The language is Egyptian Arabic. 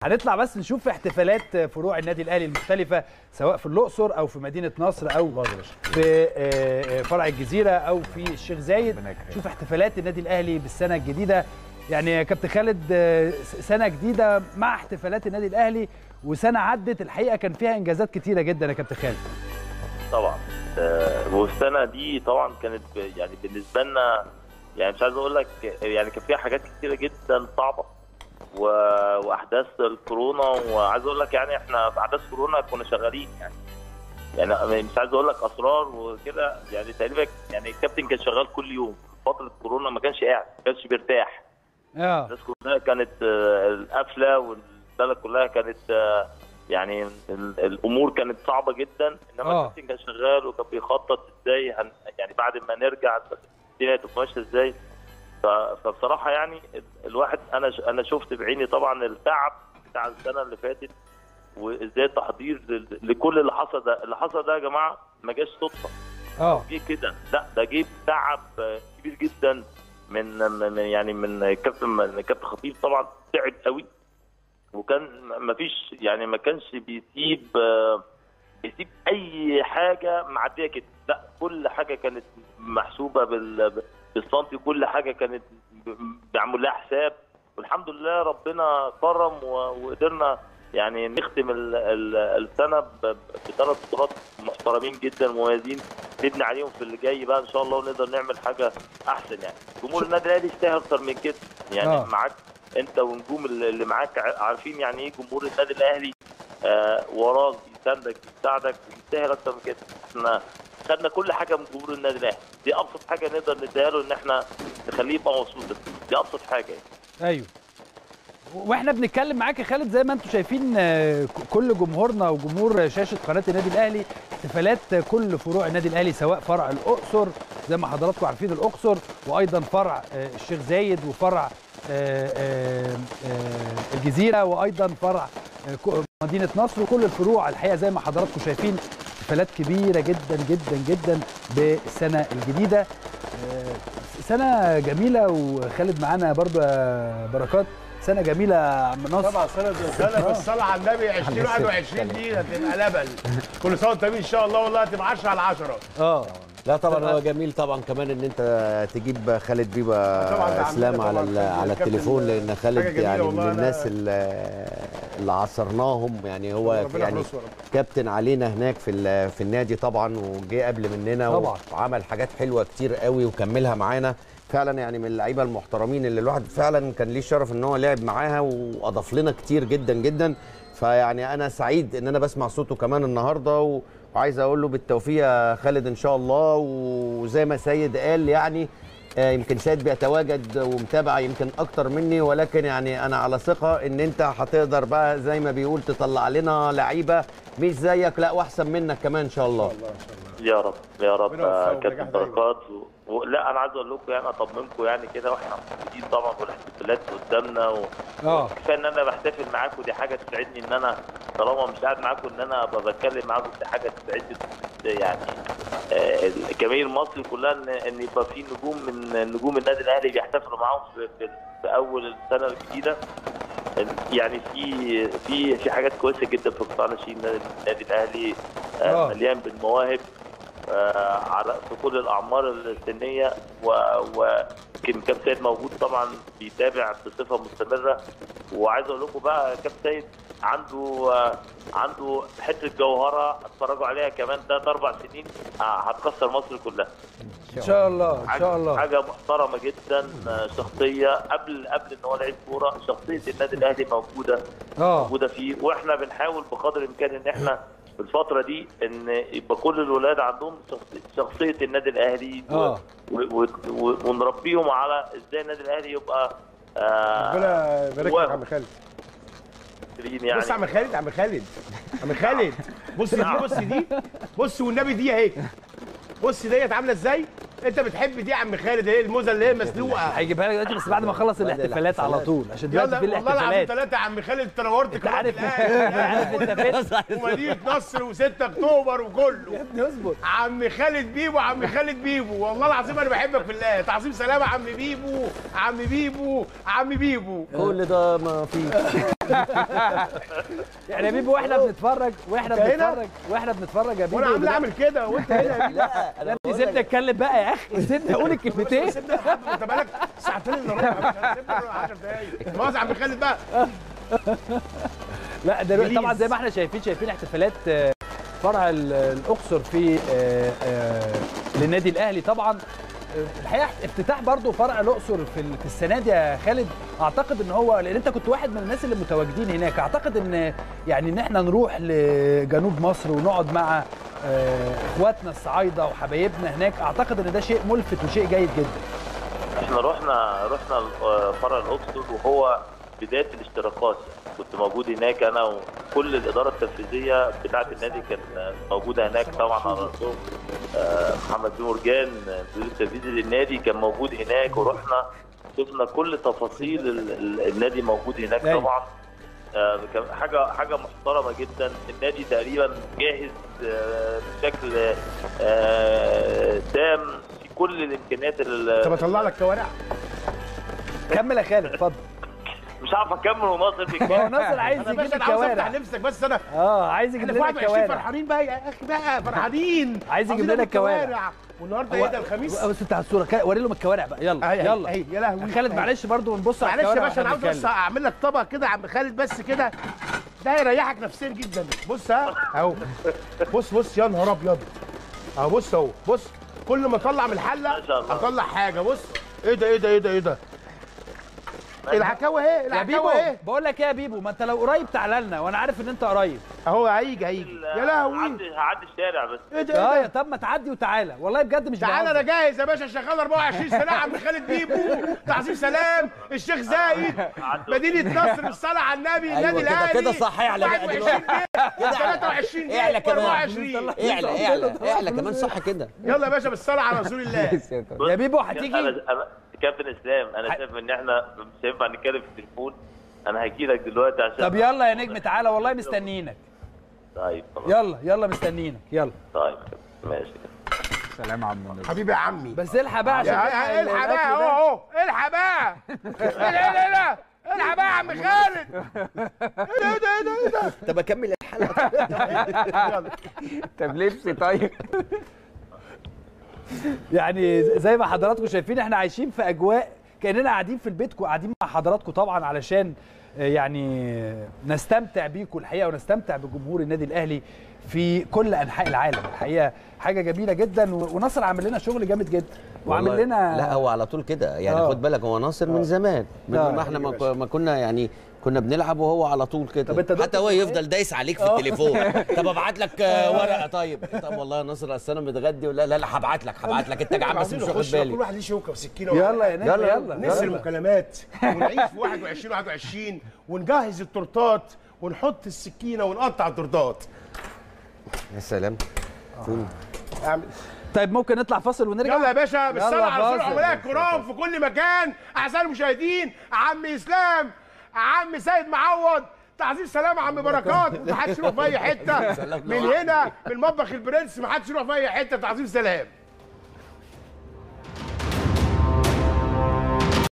هنطلع بس نشوف احتفالات فروع النادي الاهلي المختلفه سواء في الاقصر او في مدينه نصر او في آه، فرع الجزيره او في الشيخ زايد شوف احتفالات النادي الاهلي بالسنه الجديده يعني يا كابتن خالد آه، سنه جديده مع احتفالات النادي الاهلي وسنه عدت الحقيقه كان فيها انجازات كتيره جدا يا كابتن خالد طبعا آه، والسنه دي طبعا كانت ب- يعني بالنسبه لنا يعني مش عايز اقول لك يعني كان فيها حاجات كتيره جدا صعبه و... واحداث الكورونا وعايز اقول لك يعني احنا في احداث كورونا كنا شغالين يعني يعني مش عايز اقول لك اسرار وكده يعني تقريبا يعني الكابتن كان شغال كل يوم فتره كورونا ما كانش قاعد ما كانش بيرتاح اه الناس كلها كانت آه، القفله والبلد كلها كانت آه، يعني ال- الامور كانت صعبه جدا انما آه. الكابتن كان شغال وكان بيخطط ازاي هن يعني بعد ما نرجع الدنيا تبقى ماشيه ازاي ف- فبصراحه يعني ال- الواحد انا ش- انا شفت بعيني طبعا التعب بتاع السنه اللي فاتت وازاي التحضير لل- لكل اللي حصل ده اللي حصل ده يا جماعه ما جاش صدفه اه جه كده لا ده جه تعب آه، كبير جدا من من- يعني من كابتن من كابتن خطيب طبعا تعب قوي وكان ما فيش يعني ما كانش بيسيب آه، بيسيب اي حاجه معديه كده لا كل حاجه كانت محسوبه بال بالسنتي كل حاجه كانت ب- معمول لها حساب والحمد لله ربنا كرم و- وقدرنا يعني نختم ال- ال- السنه ب- ب- بثلاث بطولات محترمين جدا مميزين نبني عليهم في اللي جاي بقى ان شاء الله ونقدر نعمل حاجه احسن يعني جمهور النادي الاهلي يستاهل اكتر من كده يعني آه. آه. معاك انت ونجوم اللي اللي معاك ع- عارفين يعني ايه جمهور النادي الاهلي آه وراك بيساندك بيساعدك يستاهل اكتر من كده احنا خدنا كل حاجه من جمهور النادي الاهلي دي ابسط حاجه نقدر نديها له ان احنا نخليه يبقى مبسوط دي ابسط حاجه يعني. ايوه واحنا بنتكلم معاك يا خالد زي ما انتم شايفين آه، ك- كل جمهورنا وجمهور شاشه قناه النادي الاهلي احتفالات كل فروع النادي الاهلي سواء فرع الاقصر زي ما حضراتكم عارفين الاقصر وايضا فرع آه، الشيخ زايد وفرع آه، آه، آه، الجزيره وايضا فرع آه، ك- مدينه نصر وكل الفروع الحقيقه زي ما حضراتكم شايفين احتفالات كبيره جدا جدا جدا بالسنه الجديده آه، سنه جميله وخالد معانا برضو يا بركات سنه جميله يا عم ناصر طبعا سنه سنه بالصلاه على النبي 2021 دي هتبقى لبن كل سنه وانت طيبين ان شاء الله والله هتبقى 10 على 10 اه لا طبعا هو جميل طبعا كمان ان انت تجيب خالد بيبا طبعاً ده عمنا اسلام على طبعاً ال- خالد على الكابتن التليفون لان حاجة خالد جميلة يعني من والله أنا- الناس اللي, اللي عصرناهم يعني هو ربنا يعني يحرسه يا رب. كابتن علينا هناك في ال- في النادي طبعا وجه قبل مننا طبعاً. وعمل حاجات حلوه كتير قوي وكملها معانا فعلا يعني من اللعيبه المحترمين اللي الواحد فعلا كان ليه الشرف ان هو لعب معاها واضاف لنا كتير جدا جدا فيعني انا سعيد ان انا بسمع صوته كمان النهارده و... وعايز اقول له بالتوفيق يا خالد ان شاء الله وزي ما سيد قال يعني آه، يمكن سيد بيتواجد ومتابع يمكن اكتر مني ولكن يعني انا على ثقه ان انت هتقدر بقى زي ما بيقول تطلع لنا لعيبه مش زيك لا واحسن منك كمان ان شاء الله يا رب يا رب ربنا يوفقه آه، ونجاح كابتن دايما. بركات و... و... لا انا عايز اقول لكم يعني اطمنكم يعني كده واحنا موجودين طبعا والاحتفالات قدامنا و... اه كفايه ان انا بحتفل معاكم دي حاجه تسعدني ان انا طالما مش قاعد معاكم ان انا ابقى بتكلم معاكم دي حاجه تسعدني يعني آه، الجماهير مصر كلها ان ان يبقى في نجوم من نجوم النادي الاهلي بيحتفلوا معاهم في, في, في اول السنه الجديده يعني في في في حاجات كويسه جدا في قطاع ناشئين النادي النادي الاهلي آه. آه، مليان بالمواهب آه، على في كل الاعمار السنيه ويمكن كابتن سيد موجود طبعا بيتابع بصفه مستمره وعايز اقول لكم بقى كابتن سيد عنده آه، عنده حته جوهره اتفرجوا عليها كمان ثلاث اربع سنين آه، هتكسر مصر كلها ان شاء الله ان حاجة- شاء الله حاجه محترمه جدا آه، شخصيه قبل قبل ان هو لعيب كوره شخصيه النادي الاهلي موجوده اه موجوده فيه واحنا بنحاول بقدر الامكان ان احنا في الفتره دي ان يبقى كل الولاد عندهم شخص- شخصيه النادي الاهلي و- آه. و- و- ونربيهم على ازاي النادي الاهلي يبقى آه ربنا يبارك لك و- يا عم خالد يعني بص يا عم خالد عم خالد عم خالد بص دي بص دي بص والنبي دي اهي بص ديت عامله ازاي انت بتحب دي يا عم خالد اهي الموزه اللي هي مسلوقه هيجيبها لك دلوقتي بس بعد ما اخلص بعد الاحتفالات على الاحتفالات. طول عشان دلوقتي يلا في والله العظيم الاحتفالات ثلاثه يا عم خالد انت نورت انت عارف عارف انت فين ومدينه نصر و6 اكتوبر وكله ابني اصبر عم خالد بيبو عم خالد بيبو والله العظيم انا بحبك في الله تعظيم سلامه عم بيبو عم بيبو عم بيبو كل ده ما فيش يعني يا بيبو واحنا بنتفرج واحنا أنت هنا؟ بنتفرج واحنا بنتفرج يا بيبو وانا عامل لا، اعمل كده وانت هنا لا لا انت سيبني اتكلم بقى يا اخي سيبني اقول الكلمتين سيبني الحبة، انت بقالك ساعتين الا ربع سيبني 10 دقايق خلاص يا عم خالد بقى لا ده جليز. طبعا زي ما احنا شايفين شايفين احتفالات آه، فرع ال- الاقصر في آه، آه، للنادي الاهلي طبعا آه، الحقيقه افتتاح برضو فرع الاقصر في ال- في السنه دي يا خالد اعتقد ان هو لان انت كنت واحد من الناس اللي متواجدين هناك اعتقد ان يعني ان احنا نروح لجنوب مصر ونقعد مع آه، اخواتنا الصعايده وحبايبنا هناك اعتقد ان ده شيء ملفت وشيء جيد جدا احنا رحنا رحنا ال- فرع الاقصر وهو بدايه الاشتراكات كنت موجود هناك انا وكل الاداره التنفيذيه بتاعه النادي كان موجوده هناك طبعا على راسهم آه، محمد بن مرجان المدير التنفيذي للنادي كان موجود هناك ورحنا شفنا كل تفاصيل ال- ال- النادي موجود هناك أيوة. طبعا آه، كان حاجه حاجه محترمه جدا النادي تقريبا جاهز آه، بشكل آه، تام في كل الامكانيات ال- طب اطلع لك كوارع كمل يا خالد اتفضل مش عارف اكمل وناصر ما هو بيتكلم ناصر عايز انا يجيب باشا انا عاوز افتح الكوارع نفسك بس انا اه عايز يجيب احنا في لنا 21 الكوارع فرحانين بقى يا اخي بقى فرحانين عايز يجيب عاوزين لنا الكوارع. الكوارع والنهارده ايه ده الخميس بس انت على الصوره كده وري لهم الكوارع بقى يلا اهي اهي يلا اهي يا لهوي خالد أهي. معلش برضو بنبص على معلش يا الكوارع باشا انا واحنا عاوز بس بنتكلم. اعمل لك طبق كده يا عم خالد بس كده ده هيريحك نفسيا جدا بص ها اهو بص بص يا نهار ابيض اهو بص اهو بص كل ما اطلع من الحله ما شاء الله. اطلع حاجه بص ايه ده ايه ده ايه ده ايه ده العكاوه ايه يا بيبو العكاوه ايه بقول لك ايه يا بيبو ما انت لو قريب تعالى لنا وانا عارف ان انت قريب اهو هيجي هيجي يا لهوي هعدي هعدي الشارع بس ايه ده اه ايه يا ده طب ما تعدي وتعالى والله بجد مش تعالى بهزر. انا جاهز يا باشا شغال 24 سنه عم خالد بيبو تعظيم سلام الشيخ زايد مدينه نصر الصلاه على النبي أيوة النادي كده- الاهلي كده صح، اعلى بقى 21 دلوقتي. جنيه 23 جنيه اعلى كمان 24 اعلى اعلى اعلى كمان صح كده يلا يا باشا بالصلاه على رسول الله بص، يا بيبو انا هتيجي أنا- كابتن اسلام انا ح- شايف ان احنا مش هينفع نتكلم في التليفون انا هجي لك دلوقتي عشان طب يلا يا نجم تعالى والله مستنيينك طيب خلاص يلا يلا مستنيينك يلا طيب ماشي سلام يا عم النبي. حبيبي يا عمي بس الحق بقى عشان يا- تلحق يا- الحق الأكل بقى ده. اهو اهو الحق بقى ايه ده ايه ده الحق بقى يا عم خالد ايه ده ايه ده ايه ده طب اكمل الحلقه يلا طب لبسي طيب يعني زي ما حضراتكم شايفين احنا عايشين في اجواء كاننا قاعدين في البيت قاعدين مع حضراتكم طبعا علشان آه، يعني نستمتع بيكم الحقيقه ونستمتع بجمهور النادي الاهلي في كل انحاء العالم الحقيقه حاجه جميله جدا و- وناصر عامل لنا شغل جامد جدا وعامل والله لنا لا هو على طول كده يعني آه. خد بالك هو ناصر من زمان من آه. ما احنا ما ك- ما كنا يعني كنا بنلعب وهو على طول كده طب أنت دكتور حتى هو في إيه؟ يفضل دايس عليك في التليفون طب ابعت لك آه، ورقه طيب طب والله يا ناصر اصل انا متغدي ولا لا لا هبعت لك هبعت لك انت جعان بس عايزين مش واخد نخش كل بالي واحد ليه شوكه وسكينه يلا يا نجم يلا، يلا, نسر يلا. المكالمات ونعيش في 21 21 ونجهز التورتات ونحط السكينه ونقطع التورتات يا سلام فين؟ اعمل طيب ممكن نطلع فاصل ونرجع يلا يا باشا بالصلاه على رسول فاصل. العملاء الكرام في كل مكان اعزائي المشاهدين عم اسلام عم سيد معوض تعظيم سلام يا عم بركات ما حدش يروح في اي حته من هنا من مطبخ البرنس ما حدش يروح في اي حته تعظيم سلام